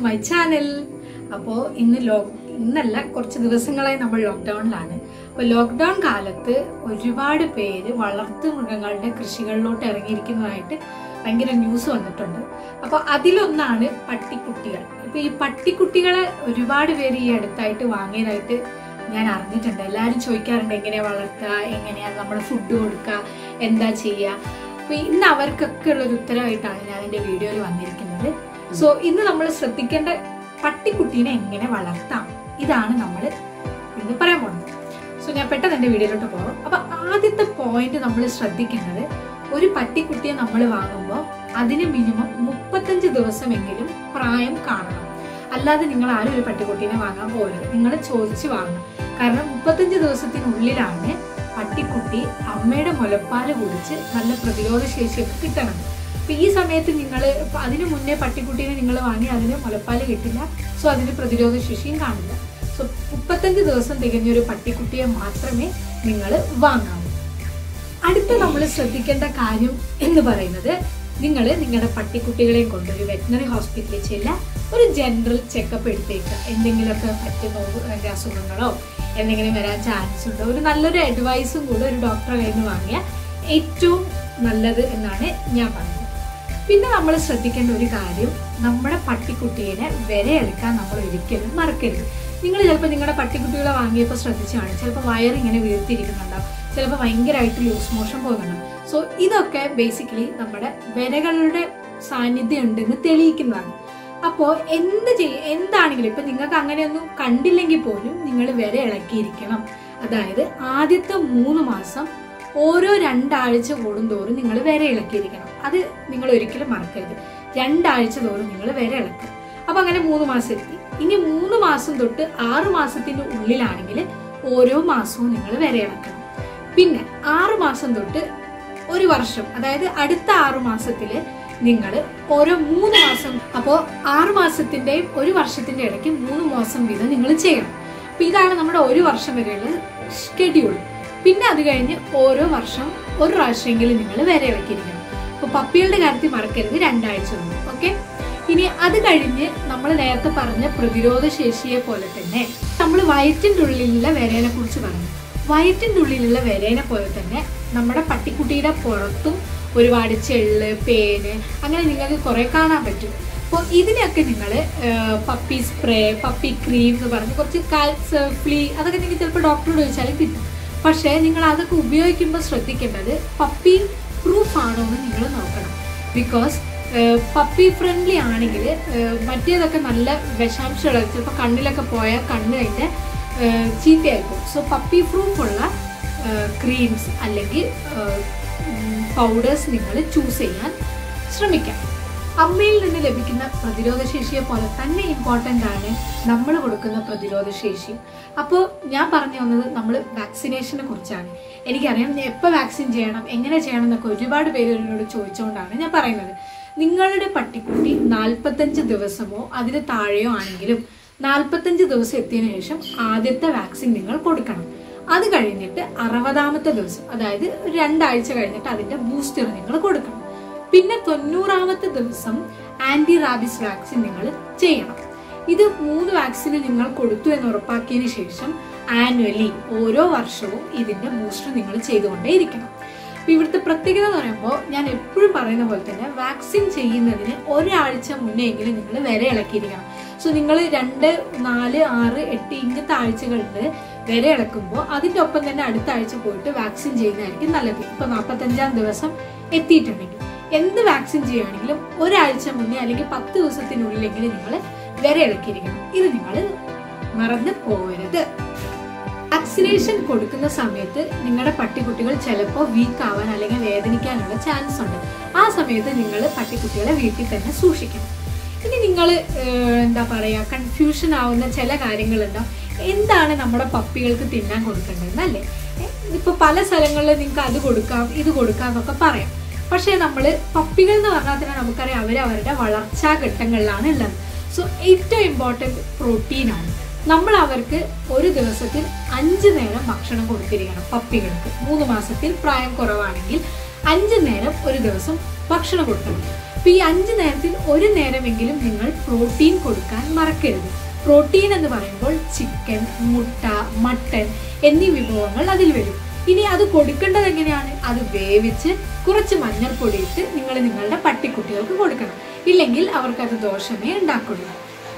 My channel അപ്പോൾ ഇന്ന് lock ഇന്നല്ല കുറച്ച് ദിവസങ്ങളായി നമ്മൾ ലോക്ക്ഡൗണിലാണ് അപ്പോൾ ലോക്ക്ഡൗൺ കാലത്ത് ഒരുപാട് പേര് വളർത്തു മൃഗങ്ങളുടെ കൃഷികളിലോട്ട് ഇറങ്ങിയിരിക്കുന്നതായിട്ട് ഭയങ്കര ന്യൂസ് വന്നിട്ടുണ്ട് അപ്പോൾ അതിലൊന്നാണ് പട്ടിക്കുട്ടികൾ ഇപ്പോൾ ഈ പട്ടിക്കുട്ടികളെ ഒരുപാട് പേര് ഈ അടുത്തായിട്ട് വാങ്ങിയതായിട്ട് ഞാൻ അറിഞ്ഞിട്ടുണ്ട് എല്ലാവരും ചോദിക്കാറുണ്ട് എങ്ങനെയാ വളർത്തുക എങ്ങനെയാ നമ്മൾ ഫുഡ് കൊടുക്കുക എന്താ ചെയ്യുക അപ്പൊ ഇന്ന് അവർക്കൊക്കെ ഉള്ള ഒരു ഉത്തരവായിട്ടാണ് ഞാൻ എൻ്റെ വീഡിയോയിൽ വന്നിരിക്കുന്നത് സോ ഇന്ന് നമ്മൾ ശ്രദ്ധിക്കേണ്ട പട്ടിക്കുട്ടീനെ എങ്ങനെ വളർത്താം ഇതാണ് നമ്മൾ ഇന്ന് പറയാൻ പോകുന്നത് സോ ഞാൻ പെട്ടെന്ന് എൻ്റെ വീഡിയോയിലോട്ട് പോകാം അപ്പൊ ആദ്യത്തെ പോയിന്റ് നമ്മൾ ശ്രദ്ധിക്കേണ്ടത് ഒരു പട്ടിക്കുട്ടിയെ നമ്മൾ വാങ്ങുമ്പോൾ അതിന് മിനിമം മുപ്പത്തഞ്ച് ദിവസമെങ്കിലും പ്രായം കാണണം അല്ലാതെ നിങ്ങൾ ആരും ഒരു പട്ടിക്കുട്ടീനെ വാങ്ങാൻ പോകരുത് നിങ്ങൾ ചോദിച്ച് വാങ്ങും കാരണം മുപ്പത്തഞ്ച് ദിവസത്തിനുള്ളിലാണ് പട്ടിക്കുട്ടി അമ്മയുടെ മുലപ്പാല് കുടിച്ച് നല്ല പ്രതിരോധ ശേഷിയൊക്കെ കിട്ടണം അപ്പൊ ഈ സമയത്ത് നിങ്ങൾ അതിനു മുന്നേ പട്ടിക്കുട്ടീനെ നിങ്ങൾ വാങ്ങി അതിന് മുലപ്പാല് കിട്ടില്ല സോ അതിന് പ്രതിരോധ ശേഷിയും കാണില്ല സോ മുപ്പത്തഞ്ച് ദിവസം തികഞ്ഞ ഒരു പട്ടിക്കുട്ടിയെ മാത്രമേ നിങ്ങൾ വാങ്ങാവൂ അടുത്ത നമ്മൾ ശ്രദ്ധിക്കേണ്ട കാര്യം എന്ന് പറയുന്നത് നിങ്ങൾ നിങ്ങളുടെ പട്ടിക്കുട്ടികളെയും കൊണ്ട് ഒരു വെറ്റിനറി ഹോസ്പിറ്റലിൽ ചെല്ല ഒരു ജനറൽ ചെക്കപ്പ് എടുത്തേക്കുക എന്തെങ്കിലുമൊക്കെ പറ്റുന്ന അതിൻ്റെ അസുഖങ്ങളോ എന്തെങ്കിലും വരാൻ ചാൻസ് ഉണ്ടോ ഒരു നല്ലൊരു അഡ്വൈസും കൂടെ ഒരു ഡോക്ടറെ കയ്യിൽ നിന്ന് വാങ്ങിയ ഏറ്റവും നല്ലത് എന്നാണ് ഞാൻ പറയുന്നത് പിന്നെ നമ്മൾ ശ്രദ്ധിക്കേണ്ട ഒരു കാര്യം നമ്മുടെ പട്ടിക്കുട്ടീനെ വിരയെടുക്കാൻ നമ്മൾ ഒരിക്കലും മറക്കരുത് നിങ്ങൾ ചിലപ്പോൾ നിങ്ങളുടെ പട്ടിക്കുട്ടികളെ വാങ്ങിയപ്പോൾ ശ്രദ്ധിച്ചാണ് ചിലപ്പോൾ വയറിങ്ങനെ വീർത്തിരിക്കുന്നുണ്ടാവും ചിലപ്പോൾ ഭയങ്കരമായിട്ട് ലൂസ് മോഷൻ പോകുന്നുണ്ടാവും സോ ഇതൊക്കെ ബേസിക്കലി നമ്മുടെ വിരകളുടെ സാന്നിധ്യം ഉണ്ടെന്ന് തെളിയിക്കുന്നതാണ് അപ്പോൾ എന്ത് ചെയ്യ എന്താണെങ്കിലും ഇപ്പം നിങ്ങൾക്ക് അങ്ങനെയൊന്നും കണ്ടില്ലെങ്കിൽ പോലും നിങ്ങൾ വിര ഇളക്കിയിരിക്കണം അതായത് ആദ്യത്തെ മൂന്ന് മാസം ഓരോ രണ്ടാഴ്ച കൂടുന്തോറും നിങ്ങൾ വിര ഇളക്കിയിരിക്കണം അത് നിങ്ങൾ ഒരിക്കലും മറക്കരുത് രണ്ടാഴ്ച തോറും നിങ്ങൾ വിര ഇളക്കുക അപ്പൊ അങ്ങനെ മൂന്ന് മാസം എത്തി ഇനി മൂന്ന് മാസം തൊട്ട് ആറ് മാസത്തിന്റെ ഉള്ളിലാണെങ്കിൽ ഓരോ മാസവും നിങ്ങൾ വിര ഇളക്കണം പിന്നെ ആറ് മാസം തൊട്ട് ഒരു വർഷം അതായത് അടുത്ത ആറു മാസത്തില് നിങ്ങൾ ഓരോ മൂന്ന് മാസം അപ്പോൾ ആറു മാസത്തിന്റെയും ഒരു വർഷത്തിന്റെ ഇടയ്ക്ക് മൂന്ന് മാസം വീതം നിങ്ങൾ ചെയ്യണം അപ്പൊ ഇതാണ് നമ്മുടെ ഒരു വർഷം വരെയുള്ള ഷെഡ്യൂൾ പിന്നെ അത് കഴിഞ്ഞ് ഓരോ വർഷം ഒരു പ്രാവശ്യമെങ്കിലും നിങ്ങൾ വരെ ഇളക്കിയിരിക്കണം അപ്പൊ പപ്പികളുടെ കാര്യത്തിൽ മറക്കരുത് രണ്ടാഴ്ച കൊണ്ട് ഓക്കെ ഇനി അത് കഴിഞ്ഞ് നമ്മൾ നേരത്തെ പറഞ്ഞ പ്രതിരോധ ശേഷിയെ പോലെ തന്നെ നമ്മൾ വയറ്റിൻ്റെ ഉള്ളിലുള്ള വിരേനെ കുറിച്ച് പറഞ്ഞു വയറ്റിൻ്റെ ഉള്ളിലുള്ള വിരേനെ പോലെ തന്നെ നമ്മുടെ പട്ടിക്കുട്ടിയുടെ പുറത്തും ഒരുപാട് ചെള്ള് പേന് അങ്ങനെ നിങ്ങൾക്ക് കുറെ കാണാൻ പറ്റും അപ്പോൾ ഇതിനെയൊക്കെ നിങ്ങൾ പപ്പി സ്പ്രേ പപ്പി ക്രീം എന്ന് പറഞ്ഞ് കുറച്ച് കാൽസ് ഫ്ലീ അതൊക്കെ നിങ്ങൾക്ക് ചിലപ്പോൾ ഡോക്ടറോട് ചോദിച്ചാലും കിട്ടും പക്ഷേ നിങ്ങൾ അതൊക്കെ ഉപയോഗിക്കുമ്പോൾ ശ്രദ്ധിക്കേണ്ടത് പപ്പി പ്രൂഫ് ആണോ എന്ന് നിങ്ങൾ നോക്കണം ബിക്കോസ് പപ്പി ഫ്രണ്ട്ലി ആണെങ്കിൽ മറ്റേതൊക്കെ നല്ല വിഷാംശമുള്ള ചിലപ്പോൾ കണ്ണിലൊക്കെ പോയാൽ കണ്ണ് അതിൻ്റെ ചീത്തയായിരിക്കും സോ പപ്പി പ്രൂഫുള്ള ക്രീംസ് അല്ലെങ്കിൽ പൗഡേഴ്സ് നിങ്ങൾ ചൂസ് ചെയ്യാൻ ശ്രമിക്കാം അമ്മയിൽ നിന്ന് ലഭിക്കുന്ന പ്രതിരോധ ശേഷിയെ പോലെ തന്നെ ഇമ്പോർട്ടൻ്റ് ആണ് നമ്മൾ കൊടുക്കുന്ന പ്രതിരോധ ശേഷി അപ്പോൾ ഞാൻ പറഞ്ഞു വന്നത് നമ്മൾ വാക്സിനേഷനെ കുറിച്ചാണ് എനിക്കറിയാം എപ്പോൾ വാക്സിൻ ചെയ്യണം എങ്ങനെ ചെയ്യണം എന്നൊക്കെ ഒരുപാട് പേര് എന്നോട് ചോദിച്ചുകൊണ്ടാണ് ഞാൻ പറയുന്നത് നിങ്ങളുടെ പട്ടിക്കുട്ടി നാൽപ്പത്തഞ്ച് ദിവസമോ അതിന് താഴെയോ ആണെങ്കിലും നാൽപ്പത്തഞ്ച് ദിവസം എത്തിയതിനു ശേഷം ആദ്യത്തെ വാക്സിൻ നിങ്ങൾ കൊടുക്കണം അത് കഴിഞ്ഞിട്ട് അറുപതാമത്തെ ദിവസം അതായത് രണ്ടാഴ്ച കഴിഞ്ഞിട്ട് അതിന്റെ ബൂസ്റ്റർ നിങ്ങൾ കൊടുക്കണം പിന്നെ തൊണ്ണൂറാമത്തെ ദിവസം ആന്റി റാബിസ് വാക്സിൻ നിങ്ങൾ ചെയ്യണം ഇത് മൂന്ന് വാക്സിന് നിങ്ങൾ കൊടുത്തു എന്ന് ഉറപ്പാക്കിയതിന് ശേഷം ആനുവലി ഓരോ വർഷവും ഇതിന്റെ ബൂസ്റ്റർ നിങ്ങൾ ചെയ്തുകൊണ്ടേയിരിക്കണം അപ്പൊ ഇവിടുത്തെ പ്രത്യേകത എന്ന് പറയുമ്പോൾ ഞാൻ എപ്പോഴും പറയുന്ന പോലെ തന്നെ വാക്സിൻ ചെയ്യുന്നതിന് ഒരാഴ്ച മുന്നേ എങ്കിലും നിങ്ങൾ വിര ഇളക്കിയിരിക്കണം സോ നിങ്ങൾ രണ്ട് നാല് ആറ് എട്ട് ഇങ്ങനത്തെ ആഴ്ചകളിൽ വിര ഇളക്കുമ്പോൾ അതിൻ്റെ ഒപ്പം തന്നെ അടുത്ത ആഴ്ച പോയിട്ട് വാക്സിൻ ചെയ്യുന്നതായിരിക്കും നല്ലത് ഇപ്പൊ നാൽപ്പത്തഞ്ചാം ദിവസം എത്തിയിട്ടുണ്ടെങ്കിൽ എന്ത് വാക്സിൻ ചെയ്യുകയാണെങ്കിലും ഒരാഴ്ച മുന്നേ അല്ലെങ്കിൽ പത്ത് ദിവസത്തിനുള്ളിലെങ്കിലും നിങ്ങൾ വിര ഇളക്കിയിരിക്കണം ഇത് നിങ്ങൾ മറന്നു പോകരുത് വാക്സിനേഷൻ കൊടുക്കുന്ന സമയത്ത് നിങ്ങളുടെ പട്ടിക്കുട്ടികൾ ചിലപ്പോൾ വീക്ക് ആവാൻ അല്ലെങ്കിൽ വേദനിക്കാനുള്ള ചാൻസ് ഉണ്ട് ആ സമയത്ത് നിങ്ങൾ പട്ടിക്കുട്ടികളെ വീട്ടിൽ തന്നെ സൂക്ഷിക്കണം ഇനി നിങ്ങൾ എന്താ പറയുക കൺഫ്യൂഷൻ ആവുന്ന ചില കാര്യങ്ങളുണ്ടാവും എന്താണ് നമ്മുടെ പപ്പികൾക്ക് തിന്നാൻ കൊടുക്കേണ്ടത് അല്ലേ ഇപ്പോൾ പല സ്ഥലങ്ങളിൽ നിങ്ങൾക്ക് അത് കൊടുക്കാം ഇത് കൊടുക്കാം എന്നൊക്കെ പറയാം പക്ഷേ നമ്മൾ പപ്പികൾ എന്ന് പറഞ്ഞാൽ തന്നെ നമുക്കറിയാം അവർ അവരുടെ വളർച്ചാ ഘട്ടങ്ങളിലാണ് ഉള്ളത് സോ ഏറ്റവും ഇമ്പോർട്ടൻറ്റ് പ്രോട്ടീനാണ് നമ്മൾ അവർക്ക് ഒരു ദിവസത്തിൽ അഞ്ച് നേരം ഭക്ഷണം കൊടുത്തിരിക്കണം പപ്പികൾക്ക് മൂന്ന് മാസത്തിൽ പ്രായം കുറവാണെങ്കിൽ അഞ്ച് നേരം ഒരു ദിവസം ഭക്ഷണം കൊടുക്കണം അപ്പൊ ഈ അഞ്ച് നേരത്തിൽ ഒരു നേരമെങ്കിലും നിങ്ങൾ പ്രോട്ടീൻ കൊടുക്കാൻ മറക്കരുത് പ്രോട്ടീൻ എന്ന് പറയുമ്പോൾ ചിക്കൻ മുട്ട മട്ടൻ എന്നീ വിഭവങ്ങൾ അതിൽ വരും ഇനി അത് കൊടുക്കേണ്ടത് എങ്ങനെയാണ് അത് വേവിച്ച് കുറച്ച് മഞ്ഞൾപ്പൊടി ഇട്ട് നിങ്ങൾ നിങ്ങളുടെ പട്ടിക്കുട്ടികൾക്ക് കൊടുക്കണം ഇല്ലെങ്കിൽ അവർക്കത് ദോഷമേ ഉണ്ടാക്കുള്ളൂ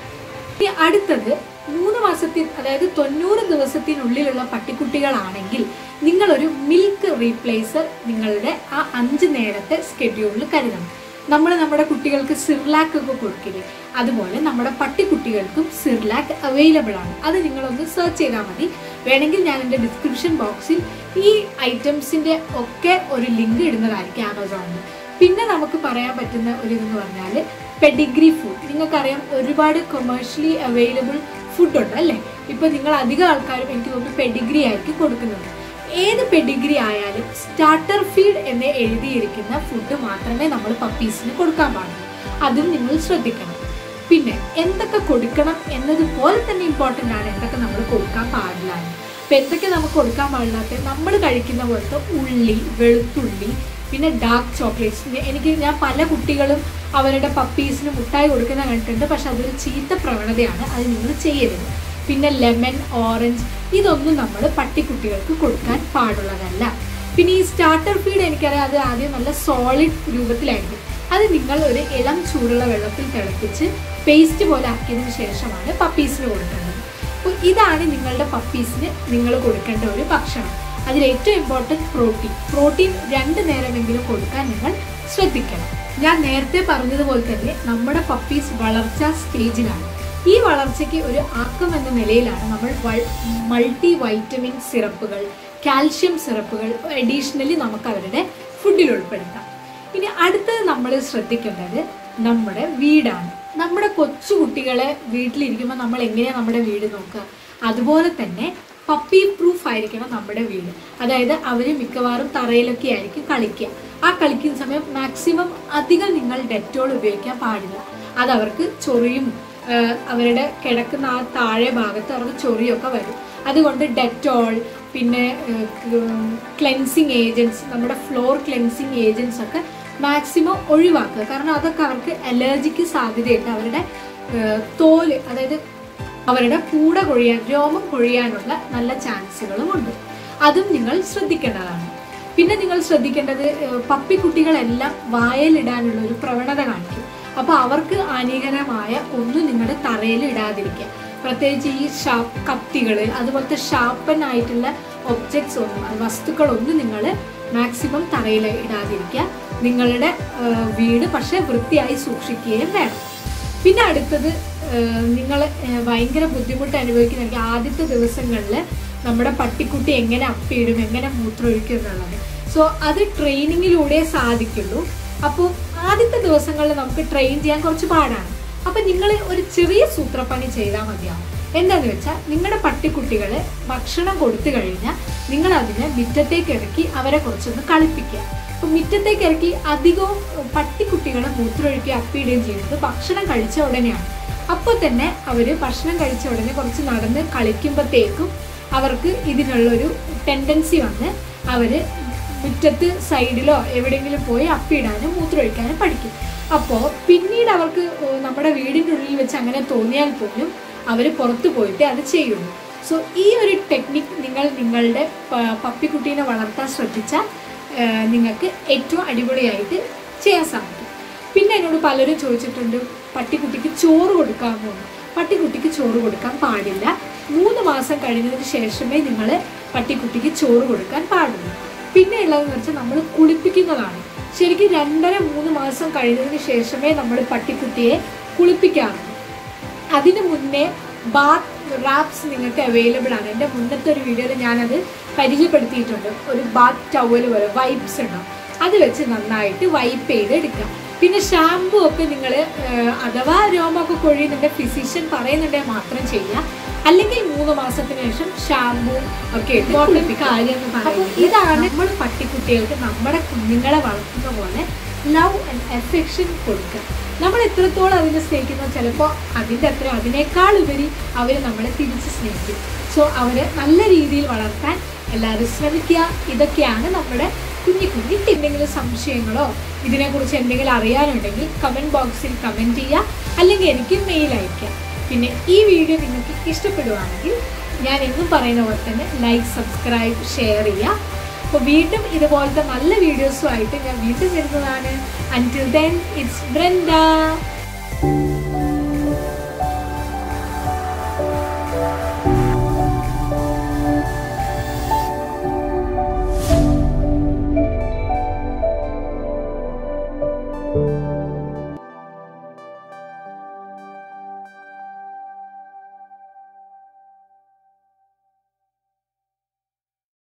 ഇനി അടുത്തത് മൂന്ന് മാസത്തിൽ അതായത് തൊണ്ണൂറ് ദിവസത്തിനുള്ളിലുള്ള പട്ടിക്കുട്ടികളാണെങ്കിൽ നിങ്ങളൊരു മിൽക്ക് റീപ്ലേസർ നിങ്ങളുടെ ആ അഞ്ച് നേരത്തെ സ്കെഡ്യൂളിൽ കരുതണം നമ്മൾ നമ്മുടെ കുട്ടികൾക്ക് സിർലാക്ക് ഒക്കെ കൊടുക്കില്ലേ അതുപോലെ നമ്മുടെ പട്ടിക്കുട്ടികൾക്കും സിർലാക്ക് അവൈലബിൾ ആണ് അത് നിങ്ങളൊന്ന് സെർച്ച് ചെയ്താൽ മതി വേണമെങ്കിൽ ഞാൻ എൻ്റെ ഡിസ്ക്രിപ്ഷൻ ബോക്സിൽ ഈ ഐറ്റംസിൻ്റെ ഒക്കെ ഒരു ലിങ്ക് ഇടുന്നതായിരിക്കും ആമസോണിൽ പിന്നെ നമുക്ക് പറയാൻ പറ്റുന്ന ഒരു ഇതെന്ന് പറഞ്ഞാൽ പെഡിഗ്രി ഫുഡ് നിങ്ങൾക്കറിയാം ഒരുപാട് കൊമേഴ്ഷ്യലി അവൈലബിൾ ഫുഡ് ഉണ്ട് അല്ലേ ഇപ്പം നിങ്ങൾ അധികം ആൾക്കാരും എനിക്ക് തോന്നുന്നു പെഡിഗ്രി ആയിരിക്കും കൊടുക്കുന്നത് ഏത് പെഡിഗ്രി ആയാലും സ്റ്റാർട്ടർ ഫീഡ് എന്ന് എഴുതിയിരിക്കുന്ന ഫുഡ് മാത്രമേ നമ്മൾ പപ്പീസിന് കൊടുക്കാൻ പാടുള്ളൂ അതും നിങ്ങൾ ശ്രദ്ധിക്കണം പിന്നെ എന്തൊക്കെ കൊടുക്കണം എന്നതുപോലെ തന്നെ ഇമ്പോർട്ടൻ്റ് ആണ് എന്തൊക്കെ നമ്മൾ കൊടുക്കാൻ പാടില്ല എന്ന്. അപ്പൊ എന്തൊക്കെ നമുക്ക് കൊടുക്കാൻ പാടില്ലാത്ത നമ്മൾ കഴിക്കുന്ന പോലത്തെ ഉള്ളി വെളുത്തുള്ളി പിന്നെ ഡാർക്ക് ചോക്ലേറ്റ്സ് എനിക്ക് ഞാൻ പല കുട്ടികളും അവരുടെ പപ്പീസിന് മുട്ടായി കൊടുക്കുന്ന കണ്ടിട്ടുണ്ട് പക്ഷെ അതൊരു ചീത്ത പ്രവണതയാണ് അത് നിങ്ങൾ ചെയ്യരുത് പിന്നെ ലെമൺ ഓറഞ്ച് ഇതൊന്നും നമ്മൾ പട്ടിക്കുട്ടികൾക്ക് കൊടുക്കാൻ പാടുള്ളതല്ല പിന്നെ ഈ സ്റ്റാർട്ടർ ഫീഡ് എനിക്കറിയാം അത് ആദ്യം നല്ല സോളിഡ് രൂപത്തിലായിരിക്കും അത് നിങ്ങൾ ഒരു ഇളം ചൂടുള്ള വെള്ളത്തിൽ തിളപ്പിച്ച് പേസ്റ്റ് പോലെ ആക്കിയതിന് ശേഷമാണ് പപ്പീസിന് കൊടുക്കേണ്ടത് അപ്പോൾ ഇതാണ് നിങ്ങളുടെ പപ്പീസിന് നിങ്ങൾ കൊടുക്കേണ്ട ഒരു ഭക്ഷണം അതിൽ ഏറ്റവും ഇമ്പോർട്ടൻറ്റ് പ്രോട്ടീൻ പ്രോട്ടീൻ രണ്ട് നേരമെങ്കിലും കൊടുക്കാൻ നിങ്ങൾ ശ്രദ്ധിക്കണം ഞാൻ നേരത്തെ പറഞ്ഞതുപോലെ തന്നെ നമ്മുടെ പപ്പീസ് വളർച്ചാ സ്റ്റേജിലാണ് ഈ വളർച്ചയ്ക്ക് ഒരു ആക്കം എന്ന നിലയിലാണ് നമ്മൾ മൾട്ടി വൈറ്റമിൻ സിറപ്പുകൾ കാൽഷ്യം സിറപ്പുകൾ അഡീഷണലി നമുക്ക് അവരുടെ ഫുഡിൽ ഉൾപ്പെടുത്താം ഇനി അടുത്തത് നമ്മൾ ശ്രദ്ധിക്കേണ്ടത് നമ്മുടെ വീടാണ് നമ്മുടെ കൊച്ചു കുട്ടികളെ വീട്ടിലിരിക്കുമ്പോൾ നമ്മൾ എങ്ങനെയാണ് നമ്മുടെ വീട് നോക്കുക അതുപോലെ തന്നെ പപ്പി പ്രൂഫ് ആയിരിക്കണം നമ്മുടെ വീട് അതായത് അവർ മിക്കവാറും തറയിലൊക്കെ ആയിരിക്കും കളിക്കുക ആ കളിക്കുന്ന സമയം മാക്സിമം അധികം നിങ്ങൾ ഡെറ്റോൾ ഉപയോഗിക്കാൻ പാടില്ല അത് അവർക്ക് ചൊറിയും ആഹ് അവരുടെ കിടക്കുന്ന ആ താഴെ ഭാഗത്ത് അവർക്ക് ചൊറിയൊക്കെ വരും അതുകൊണ്ട് ഡെറ്റോൾ പിന്നെ ക്ലെൻസിങ് ഏജൻസ് നമ്മുടെ ഫ്ലോർ ക്ലെൻസിങ് ഏജൻസ് ഒക്കെ മാക്സിമം ഒഴിവാക്കുക കാരണം അതൊക്കെ അവർക്ക് അലർജിക്ക് സാധ്യതയുണ്ട് അവരുടെ ആഹ് തോല് അതായത് അവരുടെ കൂട കൊഴിയാൻ രോമം കൊഴിയാനുള്ള നല്ല ചാൻസുകളും ഉണ്ട് അതും നിങ്ങൾ ശ്രദ്ധിക്കേണ്ടതാണ് പിന്നെ നിങ്ങൾ ശ്രദ്ധിക്കേണ്ടത് ഏഹ് പപ്പിക്കുട്ടികളെല്ലാം വായലിടാനുള്ള ഒരു പ്രവണത കാണിക്കും അപ്പൊ അവർക്ക് ഹാനികരമായ ഒന്നും നിങ്ങളുടെ തറയിൽ ഇടാതിരിക്കുക പ്രത്യേകിച്ച് ഈ ഷാപ്പ് കത്തികൾ അതുപോലത്തെ ഷാർപ്പൻ ആയിട്ടുള്ള ഒബ്ജക്ട്സ് ഒന്നും അത് വസ്തുക്കളൊന്നും നിങ്ങൾ മാക്സിമം തറയിൽ ഇടാതിരിക്കുക നിങ്ങളുടെ ഏഹ് വീട് പക്ഷെ വൃത്തിയായി സൂക്ഷിക്കുകയും വേണം പിന്നെ അടുത്തത് നിങ്ങൾ ഭയങ്കര ബുദ്ധിമുട്ട് അനുഭവിക്കുന്ന ആദ്യത്തെ ദിവസങ്ങളിൽ നമ്മുടെ പട്ടിക്കുട്ടി എങ്ങനെ അപ്പിയിടും എങ്ങനെ മൂത്രമൊഴിക്കും എന്നുള്ളത് സോ അത് ട്രെയിനിങ്ങിലൂടെ സാധിക്കുള്ളൂ അപ്പോൾ ആദ്യത്തെ ദിവസങ്ങളിൽ നമുക്ക് ട്രെയിൻ ചെയ്യാൻ കുറച്ച് പാടാണ് അപ്പം നിങ്ങൾ ഒരു ചെറിയ സൂത്രപ്പണി ചെയ്താൽ മതിയാവും എന്താന്ന് വെച്ചാൽ നിങ്ങളുടെ പട്ടിക്കുട്ടികളെ ഭക്ഷണം കൊടുത്തു കഴിഞ്ഞാൽ നിങ്ങൾ അതിനെ മുറ്റത്തേക്ക് ഇറക്കി അവരെ കുറച്ചൊന്ന് കളിപ്പിക്കുക അപ്പൊ മുറ്റത്തേക്ക് ഇറക്കി അധികവും പട്ടിക്കുട്ടികളെ മൂത്രമൊഴിക്കുക അപ്പിയിടുകയും ചെയ്യുന്നത് ഭക്ഷണം കഴിച്ച ഉടനെയാണ് അപ്പോൾ തന്നെ അവർ ഭക്ഷണം കഴിച്ച ഉടനെ കുറച്ച് നടന്ന് കളിക്കുമ്പോഴത്തേക്കും അവർക്ക് ഇതിനുള്ളൊരു ടെൻഡൻസി വന്ന് അവർ മുറ്റത്ത് സൈഡിലോ എവിടെയെങ്കിലും പോയി അപ്പിയിടാനും മൂത്രമൊഴിക്കാനും പഠിക്കും അപ്പോൾ പിന്നീട് അവർക്ക് ഏഹ് നമ്മുടെ വീടിൻ്റെ ഉള്ളിൽ വെച്ച് അങ്ങനെ തോന്നിയാൽ പോലും അവർ പുറത്ത് പോയിട്ട് അത് ചെയ്യുള്ളൂ സോ ഈ ഒരു ടെക്നിക്ക് നിങ്ങൾ നിങ്ങളുടെ പ- പപ്പിക്കുട്ടീനെ വളർത്താൻ ശ്രദ്ധിച്ചാൽ ഏഹ് നിങ്ങൾക്ക് ഏറ്റവും അടിപൊളിയായിട്ട് ചെയ്യാൻ സാധിക്കും പിന്നെ എന്നോട് പലരും ചോദിച്ചിട്ടുണ്ട് പട്ടിക്കുട്ടിക്ക് ചോറ് കൊടുക്കാമോ എന്ന് പട്ടിക്കുട്ടിക്ക് ചോറ് കൊടുക്കാൻ പാടില്ല മൂന്ന് മാസം കഴിഞ്ഞതിന് ശേഷമേ നിങ്ങൾ പട്ടിക്കുട്ടിക്ക് ചോറ് കൊടുക്കാൻ പാടുള്ളൂ പിന്നെ ഉള്ളതെന്ന് വെച്ചാൽ നമ്മൾ കുളിപ്പിക്കുന്നതാണ് ശരിക്കും രണ്ടര മൂന്ന് മാസം കഴിഞ്ഞതിന് ശേഷമേ നമ്മൾ പട്ടിക്കുട്ടിയെ കുളിപ്പിക്കാറുള്ളൂ അതിന് മുന്നേ ബാത്ത് റാപ്സ് നിങ്ങൾക്ക് അവൈലബിൾ ആണ് എൻ്റെ മുന്നത്തെ ഒരു വീഡിയോയിൽ ഞാനത് പരിചയപ്പെടുത്തിയിട്ടുണ്ട് ഒരു ബാത്ത് ടവൽ പോലെ വൈപ്സ് ഉണ്ടാവും അത് വെച്ച് നന്നായിട്ട് വൈപ്പ് ചെയ്ത് എടുക്കുക പിന്നെ ഷാമ്പു ഒക്കെ നിങ്ങൾ അഥവാ രോമമൊക്കെ കൊഴിയുന്നുണ്ട് ഫിസിഷ്യൻ പറയുന്നുണ്ടെങ്കിൽ മാത്രം ചെയ്യുക അല്ലെങ്കിൽ മൂന്ന് മാസത്തിന് ശേഷം ഷാമ്പു ഒക്കെ ഇട്ട് കുളിപ്പിക്കുക. അപ്പോൾ ഇതാണ് നമ്മൾ പട്ടിക്കുട്ടികൾക്ക് നമ്മുടെ കുഞ്ഞുങ്ങളെ വളർത്തുന്ന പോലെ ലവ് ആൻഡ് എഫെക്ഷൻ കൊടുക്കുക നമ്മൾ എത്രത്തോളം അതിനെ സ്നേഹിക്കുന്നോ ചിലപ്പോൾ അതിൻ്റെ അത്ര അതിനേക്കാൾ ഉപരി അവർ നമ്മളെ തിരിച്ച് സ്നേഹിക്കും സോ അവരെ നല്ല രീതിയിൽ വളർത്താൻ എല്ലാവരും ശ്രമിക്കുക ഇതൊക്കെയാണ് നമ്മുടെ കുഞ്ഞു കുഞ്ഞു എന്തെങ്കിലും സംശയങ്ങളോ ഇതിനെക്കുറിച്ച് എന്തെങ്കിലും അറിയാനുണ്ടെങ്കിൽ കമൻറ്റ് ബോക്സിൽ കമൻറ്റ് ചെയ്യുക അല്ലെങ്കിൽ എനിക്ക് മെയിൽ അയയ്ക്കാം പിന്നെ ഈ വീഡിയോ നിങ്ങൾക്ക് ഇഷ്ടപ്പെടുവാണെങ്കിൽ ഞാൻ എന്നും പറയുന്ന പോലെ തന്നെ ലൈക്ക് സബ്സ്ക്രൈബ് ഷെയർ ചെയ്യുക അപ്പോൾ വീണ്ടും ഇതുപോലത്തെ നല്ല വീഡിയോസുമായിട്ട് ഞാൻ വീണ്ടും വരുന്നതാണ് അൻറ്റിൽ ദെൻ ഇറ്റ്സ് ബ്രെൻഡ